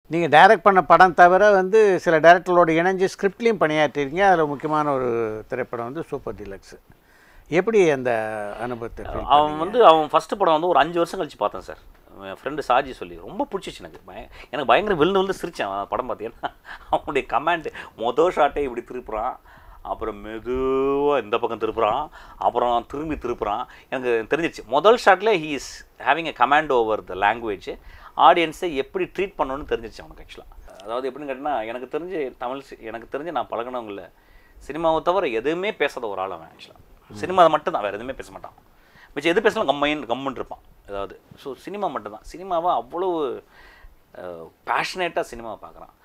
நீங்கள் டைரக்ட் பண்ண படம் தவிர வந்து சில டைரக்டர்களோட இணைஞ்சு ஸ்கிரிப்ட்லேயும் பணியாற்றிருக்கீங்க அதில் முக்கியமான ஒரு திரைப்படம் வந்து சூப்பர் டிலக்ஸ் எப்படி அந்த அனுபவத்தை feel அவன் பண்ணீங்க? வந்து அவன் ஃபஸ்ட்டு படம் வந்து ஒரு அஞ்சு வருஷம் கழிச்சு பார்த்தேன் சார் என் ஃப்ரெண்டு சாஜி சொல்லி ரொம்ப பிடிச்சிச்சு எனக்கு பய எனக்கு பயங்கர விழுந்து விழுந்து சிரிச்சேன் அவன் படம் பார்த்தீங்கன்னா அவனுடைய கமாண்ட் மொதல் ஷாட்டே இப்படி திருப்புறான் அப்புறம் மெதுவாக இந்த பக்கம் திருப்புறான் அப்புறம் திரும்பி திருப்புறான் எனக்கு தெரிஞ்சிருச்சு முதல் ஷாட்லேயே he is having a command over the language ஆடியன்ஸை எப்படி ட்ரீட் பண்ணணும்னு தெரிஞ்சிருச்சு அவனுக்கு ஆக்சுவலாக அதாவது எப்படின்னு கேட்டிங்கன்னா எனக்கு தெரிஞ்சு தமிழ் சி- எனக்கு தெரிஞ்சு நான் பழகினவங்கள சினிமாவை தவிர எதுவுமே பேசாத ஒரு ஆள் அவன் ஆக்சுவலாக சினிமா மட்டும்தான் வேறு எதுவுமே பேச மாட்டான் மிச்சம் எது பேசினாலும் கம்மைன் கம்முன்னு இருப்பான் ஏதாவது ஸோ சினிமா மட்டும்தான் சினிமாவை அவ்வளோ பேஷனேட்டாக சினிமாவை பார்க்குறான்